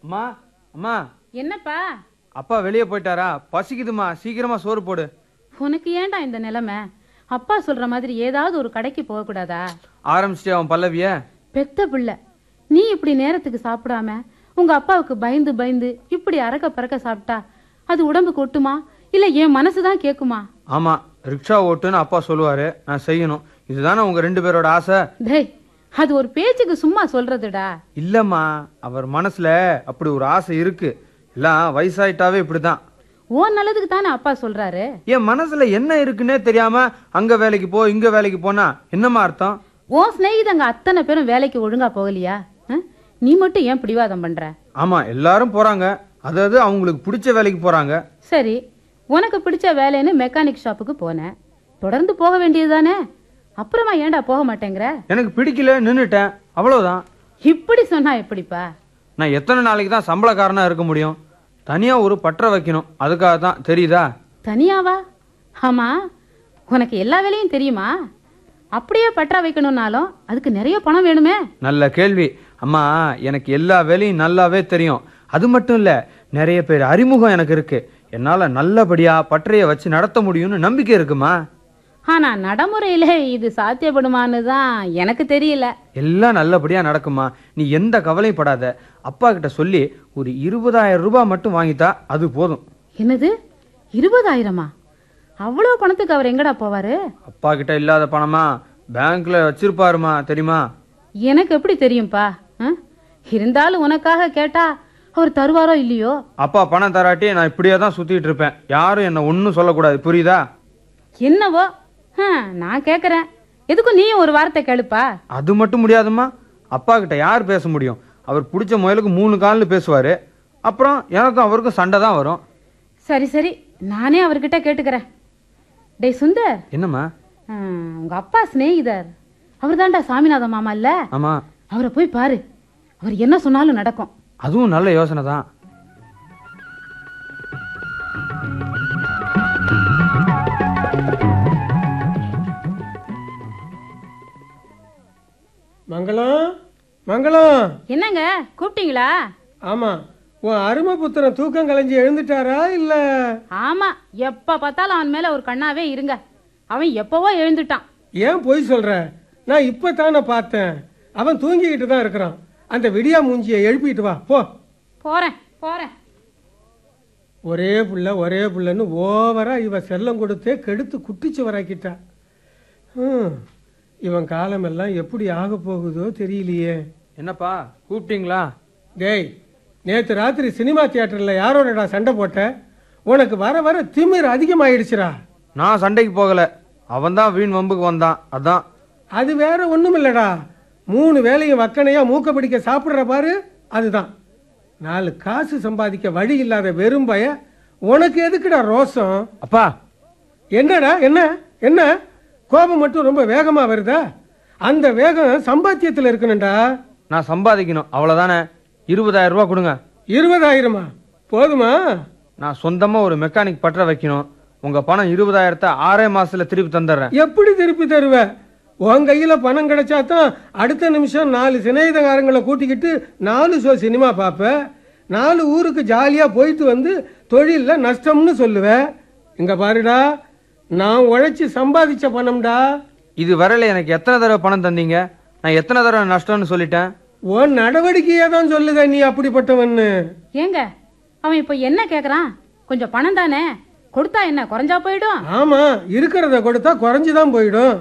அம்மா அம்மா என்னப்பா அப்பா வெளியே போயிட்டாரா பசிக்குதுமா சீக்கிரமா சோறு போடு உனக்கு ஏன்டா இந்த நிலைமை அப்பா சொல்ற மாதிரி ஏதாவது ஒரு கடைக்கு போகக்கூடாதா ஆரம்பிச்சிட்டே அவன் பல்லவிய பெத்த பிள்ளை நீ இப்படி நேரத்துக்கு சாப்பிடாம உங்க அப்பாவுக்கு பயந்து பயந்து இப்படி அறக்க பறக்க சாப்பிட்டா அது உடம்புக்கு ஒட்டுமா இல்ல என் மனசுதான் கேக்குமா ஆமா ரிக்ஷா ஓட்டுன்னு அப்பா சொல்லுவாரு நான் செய்யணும் இதுதானே உங்க ரெண்டு பேரோட ஆசை டேய் அது ஒரு பேச்சுக்கு சும்மா சொல்றதுடா இல்லம்மா அவர் மனசுல அப்படி ஒரு ஆசை இருக்கு எல்லாம் வயசாயிட்டாவே இப்படிதான் உன் நல்லதுக்கு தானே அப்பா சொல்றாரு என் மனசுல என்ன இருக்குன்னே தெரியாம அங்க வேலைக்கு போ இங்க வேலைக்கு போனா என்னம்மா அர்த்தம் உன் சிநேகிதங்க அத்தனை பேரும் வேலைக்கு ஒழுங்கா போகலையா அஹ்? நீ மட்டும் ஏன் பிடிவாதம் பண்ற ஆமா எல்லாரும் போறாங்க அதாவது அவங்களுக்கு பிடிச்ச வேலைக்கு போறாங்க சரி உனக்கு பிடிச்ச வேலைன்னு மெக்கானிக் ஷாப்புக்கு போனேன் தொடர்ந்து போக வேண்டியதுதானே அப்புறமா ஏன்டா போக மாட்டேங்கிற எனக்கு பிடிக்கல நின்னுட்டேன் அவ்வளவுதான் இப்படி சொன்னா எப்படிப்பா நான் எத்தனை நாளைக்கு தான் சம்பளக்காரனா இருக்க முடியும் தனியா ஒரு பற்ற வைக்கணும் அதுக்காக தான் தெரியுதா தனியாவா ஆமா உனக்கு எல்லா வேலையும் தெரியுமா அப்படியே பற்றா வைக்கணும்னாலும் அதுக்கு நிறைய பணம் வேணுமே நல்ல கேள்வி அம்மா எனக்கு எல்லா வேலையும் நல்லாவே தெரியும் அது மட்டும் இல்ல நிறைய பேர் அறிமுகம் எனக்கு இருக்கு என்னால நல்லபடியா பற்றைய வச்சு நடத்த முடியும்னு நம்பிக்கை இருக்குமா ஆனா நடைமுறையில இது சாத்தியப்படுமான்னு தான் எனக்கு தெரியல எல்லாம் நல்லபடியா நடக்குமா நீ எந்த கவலையும் படாத அப்பா கிட்ட சொல்லி ஒரு இருபதாயிரம் ரூபாய் மட்டும் வாங்கித்தா அது போதும் என்னது இருபதாயிரமா அவ்வளவு பணத்துக்கு அவர் எங்கடா போவாரு அப்பா கிட்ட இல்லாத பணமா பேங்க்ல வச்சிருப்பாருமா தெரியுமா எனக்கு எப்படி தெரியும்பா அஹ்? இருந்தாலும் உனக்காக கேட்டா அவர் தருவாரோ இல்லையோ அப்பா பணம் தராட்டி நான் இப்படியே தான் சுத்திட்டு இருப்பேன் யாரும் என்ன ஒன்றும் சொல்லக்கூடாது புரியுதா என்னவோ ஹம், நான் கேக்குறேன் எதுக்கும் நீயும் ஒரு வார்த்தை கேளுப்பா அது மட்டும் முடியாதும்மா அப்பா கிட்ட யார் பேச முடியும் அவர் பிடிச்ச முயலுக்கு மூணு காலில் பேசுவாரு அப்புறம் எனக்கும் அவருக்கும் சண்டை தான் வரும் சரி சரி நானே அவர்கிட்ட கேட்டுக்கிறேன் டேய் சுந்தர் என்னம்மா ஹம், உங்க அப்பா சிநேகிதர் அவர் தான்டா சாமிநாத மாமா இல்ல ஆமா அவரை போய் பாரு அவர் என்ன சொன்னாலும் நடக்கும் அதுவும் நல்ல யோசனை தான் மங்களம் மங்களம் என்னங்க கூப்பிட்டீங்களா ஆமா உன் அருமை புத்திரன் தூக்கம் கலைஞ்சி எழுந்துட்டாரா இல்ல ஆமா எப்ப பார்த்தாலும் அவன் மேல ஒரு கண்ணாவே இருங்க அவன் எப்பவோ எழுந்துட்டான் ஏன் பொய் சொல்ற நான் இப்ப தானே பார்த்தேன் அவன் தூங்கிக்கிட்டு தான் இருக்கிறான் அந்த விடியா மூஞ்சியை எழுப்பிட்டு வா போ போறேன் போறேன் ஒரே புள்ள ஒரே புள்ளன்னு ஓவரா இவ செல்லம் கொடுத்தே கெடுத்து குட்டிச்சு வராக்கிட்டா ஹம், இவன் காலமெல்லாம் எப்படி ஆக போகுதோ தெரியலையே என்னப்பா கூப்பிட்டீங்களா டேய் நேத்து ராத்திரி சினிமா தியேட்டர்ல யாரோடடா சண்டை போட்ட உனக்கு வர வர திமிர் அதிகமாயிடுச்சுடா நான் சண்டைக்கு போகல அவன் தான் வீண் வம்புக்கு வந்தான் அதான் அது வேற ஒண்ணும் இல்லடா மூணு வேலையும் வக்கனையா மூக்க பிடிக்க சாப்பிடுற பாரு அதுதான் நாலு காசு சம்பாதிக்க வழி இல்லாத வெறும் பய உனக்கு எதுக்குடா ரோசம் அப்பா என்னடா என்ன என்ன கோபம் மட்டும் ரொம்ப வேகமா வருதா அந்த வேகம் சம்பாத்தியத்தில் இருக்கணும்டா நான் சம்பாதிக்கணும் அவ்வளோதானே இருபதாயிரம் ரூபாய் கொடுங்க இருபதாயிரமா போதுமா நான் சொந்தமா ஒரு மெக்கானிக் பற்ற வைக்கணும் உங்க பணம் இருபதாயிரத்தை ஆறே மாசத்துல திருப்பி தந்துடுறேன் எப்படி திருப்பி தருவ உன் கையில பணம் கிடைச்சா தான் அடுத்த நிமிஷம் நாலு சிநேகிதகாரங்களை கூட்டிக்கிட்டு நாலு ஷோ சினிமா பார்ப்ப நாலு ஊருக்கு ஜாலியா போயிட்டு வந்து தொழில்ல நஷ்டம்னு சொல்லுவ இங்க பாருடா நான் உழைச்சி சம்பாதிச்ச பணம்டா இது வரையில எனக்கு எத்தனை தடவை பணம் தந்தீங்க நான் எத்தனை தடவை நஷ்டம்னு சொல்லிட்டேன் உன் நடவடிக்கையே தான் சொல்லுத நீ அப்படிப்பட்டவன்னு ஏங்க அவன் இப்போ என்ன கேக்குறான் கொஞ்சம் பணம் தானே கொடுத்தா என்ன குறைஞ்சா போயிடும் ஆமா இருக்கிறத கொடுத்தா குறைஞ்சுதான் போயிடும்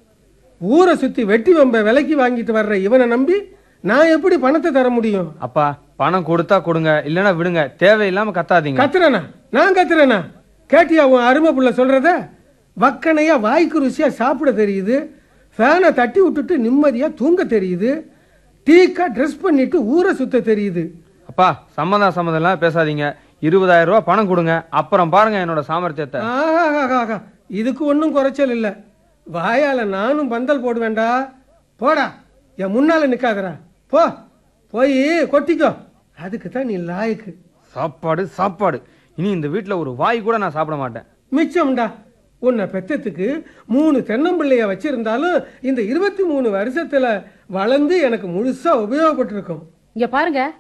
ஊரை சுத்தி வெட்டி வம்ப விலைக்கு வாங்கிட்டு வர்ற இவனை நம்பி நான் எப்படி பணத்தை தர முடியும் அப்பா பணம் கொடுத்தா கொடுங்க இல்லைன்னா விடுங்க தேவையில்லாம கத்தாதீங்க கத்துறனா நான் கத்துறனா கேட்டியா உன் அருமை புள்ள சொல்றத வக்கனையா வாய்க்கு ருசியா சாப்பிட தெரியுது ஃபேனை தட்டி விட்டுட்டு நிம்மதியா தூங்க தெரியுது டீக்கா ட்ரெஸ் பண்ணிட்டு ஊரை சுத்த தெரியுது அப்பா சம்மதம் சம்மதம் எல்லாம் பேசாதீங்க இருபதாயிரம் ரூபாய் பணம் கொடுங்க அப்புறம் பாருங்க என்னோட சாமர்த்தியத்தை ஆஹாஹாஹா. இதுக்கு ஒன்றும் குறைச்சல் இல்லை வாயால நானும் பந்தல் போடுவேன்டா போடா என் முன்னால நிக்காதடா போ போய் கொட்டிக்கோ அதுக்கு தான் நீ லாயக்கு சாப்பாடு சாப்பாடு இனி இந்த வீட்ல ஒரு வாய் கூட நான் சாப்பிட மாட்டேன் மிச்சம்டா உன்னை பெத்தத்துக்கு மூணு தென்னம்பிள்ளைய வச்சிருந்தாலும் இந்த இருபத்தி மூணு வருஷத்துல வளர்ந்து எனக்கு முழுசா உபயோகப்பட்டிருக்கும் இங்க பாருங்க